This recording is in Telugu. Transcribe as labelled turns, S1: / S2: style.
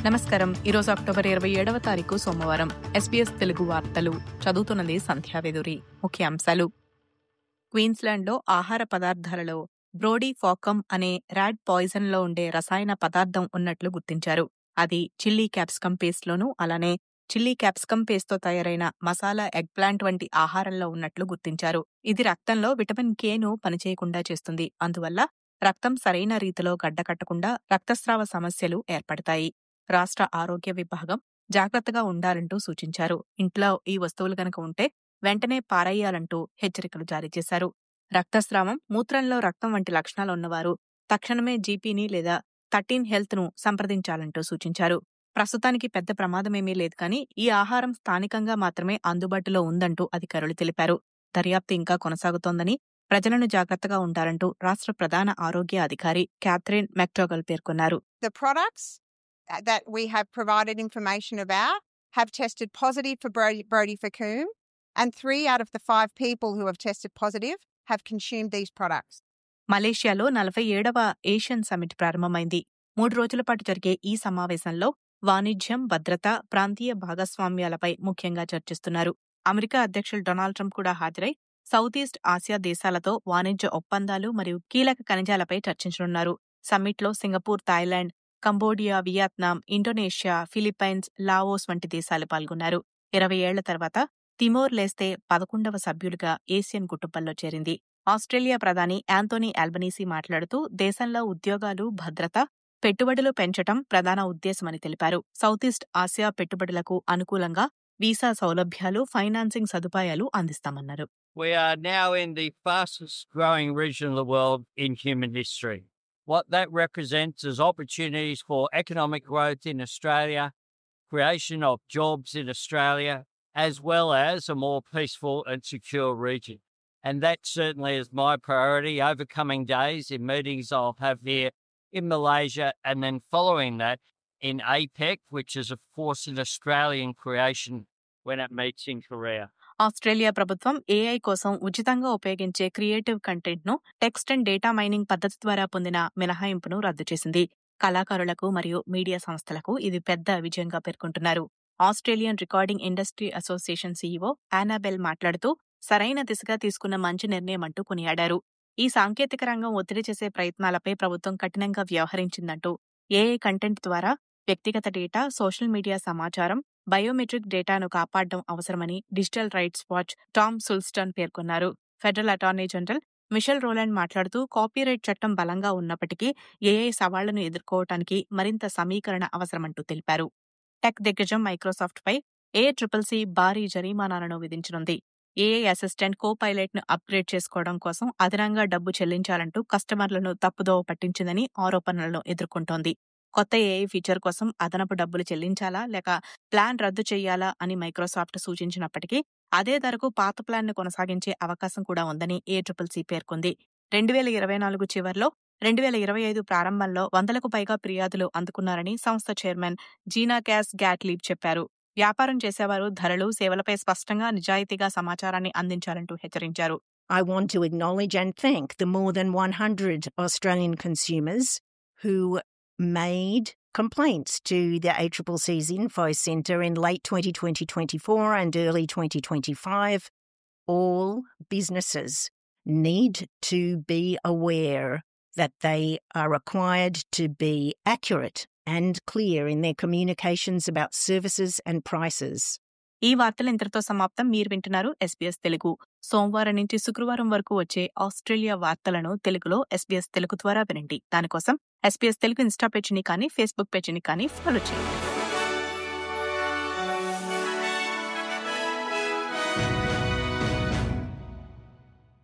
S1: నమస్కారం ఈరోజు అక్టోబర్ ఇరవై ఏడవ తారీఖు సోమవారం ఎస్బీఎస్ తెలుగు వార్తలు చదువుతున్నది సంధ్యావేదురి ముఖ్యాంశాలు క్వీన్స్లాండ్లో ఆహార పదార్థాలలో బ్రోడీ ఫాకమ్ అనే ర్యాడ్ పాయిజన్లో ఉండే రసాయన పదార్థం ఉన్నట్లు గుర్తించారు అది చిల్లీ క్యాప్సికమ్ పేస్ట్లోనూ అలానే చిల్లీ క్యాప్సికమ్ పేస్ట్తో తయారైన మసాలా ఎగ్ ప్లాంట్ వంటి ఆహారంలో ఉన్నట్లు గుర్తించారు ఇది రక్తంలో విటమిన్ కేను పనిచేయకుండా చేస్తుంది అందువల్ల రక్తం సరైన రీతిలో గడ్డకట్టకుండా రక్తస్రావ సమస్యలు ఏర్పడతాయి రాష్ట్ర ఆరోగ్య విభాగం జాగ్రత్తగా ఉండాలంటూ సూచించారు ఇంట్లో ఈ వస్తువులు గనక ఉంటే వెంటనే పారేయాలంటూ హెచ్చరికలు జారీ చేశారు రక్తస్రావం మూత్రంలో రక్తం వంటి లక్షణాలు ఉన్నవారు తక్షణమే జీపీని లేదా థర్టీన్ హెల్త్ ను సంప్రదించాలంటూ సూచించారు ప్రస్తుతానికి పెద్ద ప్రమాదమేమీ లేదు కానీ ఈ ఆహారం స్థానికంగా మాత్రమే అందుబాటులో ఉందంటూ అధికారులు తెలిపారు దర్యాప్తు ఇంకా కొనసాగుతోందని ప్రజలను జాగ్రత్తగా ఉండాలంటూ రాష్ట్ర ప్రధాన ఆరోగ్య అధికారి క్యాథరిన్ మెక్టోగల్ పేర్కొన్నారు
S2: the products uh, that we have provided information about have tested positive for Brody, Brody Facoum, and three out of the five people who have tested positive have consumed these products.
S1: మలేషియాలో నలభై ఏడవ ఏషియన్ సమ్మిట్ ప్రారంభమైంది మూడు రోజుల పాటు జరిగే ఈ సమావేశంలో వాణిజ్యం భద్రత ప్రాంతీయ భాగస్వామ్యాలపై ముఖ్యంగా చర్చిస్తున్నారు అమెరికా అధ్యక్షులు డొనాల్డ్ ట్రంప్ కూడా హాజరై సౌత్ ఈస్ట్ ఆసియా దేశాలతో వాణిజ్య ఒప్పందాలు మరియు కీలక ఖనిజాలపై చర్చించనున్నారు సమ్మిట్లో Singapore Thailand Cambodia Vietnam Indonesia Philippines Laos వంటి దేశాలు పాల్గొన్నారు ఇరవై ఏళ్ల తర్వాత తిమోర్ లేస్తే పదకొండవ సభ్యులుగా ఏసియన్ కుటుంబంలో చేరింది ఆస్ట్రేలియా ప్రధాని యాంతోనీ ఆల్బనీసీ మాట్లాడుతూ దేశంలో ఉద్యోగాలు భద్రత పెట్టుబడులు పెంచటం ప్రధాన ఉద్దేశమని తెలిపారు సౌత్ ఈస్ట్ ఆసియా పెట్టుబడులకు అనుకూలంగా వీసా సౌలభ్యాలు ఫైనాన్సింగ్ సదుపాయాలు అందిస్తామన్నారు
S3: We are now in the fastest growing region of the world in human history. What that represents is opportunities for economic growth in Australia, creation of jobs in Australia, as well as a more peaceful and secure region. And that certainly is my priority over coming days in meetings I'll have here in Malaysia and then following that in APEC, which is of course an Australian creation when it meets in Korea.
S1: Australia ప్రభుత్వం ఏఐ కోసం ఉచితంగా ఉపయోగించే క్రియేటివ్ కంటెంట్ ను టెక్స్ట్ అండ్ డేటా మైనింగ్ పద్ధతి ద్వారా పొందిన మినహాయింపును రద్దు చేసింది కళాకారులకు మరియు మీడియా సంస్థలకు ఇది పెద్ద విజయంగా పేర్కొంటున్నారు Australian recording industry association CEO Annabel మాట్లాడుతూ సరైన దిశగా తీసుకున్న మంచి నిర్ణయం అంటూ కొనియాడారు ఈ సాంకేతిక రంగం ఒత్తిడి చేసే ప్రయత్నాలపై ప్రభుత్వం కఠినంగా వ్యవహరించిందంటూ ఏఐ కంటెంట్ ద్వారా వ్యక్తిగత డేటా సోషల్ మీడియా సమాచారం బయోమెట్రిక్ డేటాను కాపాడడం అవసరమని Digital Rights Watch Tom Sulston పేర్కొన్నారు federal attorney general Michelle Rowland మాట్లాడుతూ కాపీరైట్ చట్టం బలంగా ఉన్నప్పటికీ ఏఐ సవాళ్లను ఎదుర్కోవటానికి మరింత సమీకరణ అవసరమంటూ తెలిపారు టెక్ దిగ్గజం మైక్రోసాఫ్ట్ పై ఏ ట్రిపుల్ సి భారీ జరిమానాలను విధించనుంది ఏఐ అసిస్టెంట్ కో పైలట్ ను అప్గ్రేడ్ చేసుకోవడం కోసం అదనంగా డబ్బు చెల్లించాలంటూ కస్టమర్లను తప్పుదోవ పట్టించిందని ఆరోపణలను ఎదుర్కొంటోంది కొత్త ఏఐ ఫీచర్ కోసం అదనపు డబ్బులు చెల్లించాలా లేక ప్లాన్ రద్దు చేయాలా అని మైక్రోసాఫ్ట్ సూచించినప్పటికీ అదే ధరకు పాత ప్లాన్ ను కొనసాగించే అవకాశం కూడా ఉందని ఏ ట్రిపుల్ సి పేర్కొంది రెండు వేల ఇరవై నాలుగు చివర్లో రెండు వేల ఇరవై ఐదు ప్రారంభంలో వందలకు పైగా ఫిర్యాదులు అందుకున్నారని సంస్థ చైర్మన్ జీనా క్యాస్ గ్యాట్లీబ్ చెప్పారు వ్యాపారం చేసేవారు ధరలు సేవలపై స్పష్టంగా నిజాయితీగా సమాచారాన్ని అందించాలంటూ హెచ్చరించారు
S4: I want to acknowledge and thank the more than 100 Australian consumers who made complaints to the ACCC's Info Centre in late 2024 and early 2025. All businesses need to be aware that they are required to be accurate and clear in their communications about services and prices.
S1: ఈ వార్తలు ఇంతటితో సమాప్తం మీరు వింటున్నారు ఎస్బీఎస్ తెలుగు సోమవారం నుంచి శుక్రవారం వరకు వచ్చే ఆస్ట్రేలియా వార్తలను తెలుగులో ఎస్బీఎస్ తెలుగు ద్వారా వినండి దానికోసం ఎస్బీఎస్ తెలుగు ఇన్స్టా పేజీని కానీ ఫేస్బుక్ పేజీని కానీ ఫాలో చేయండి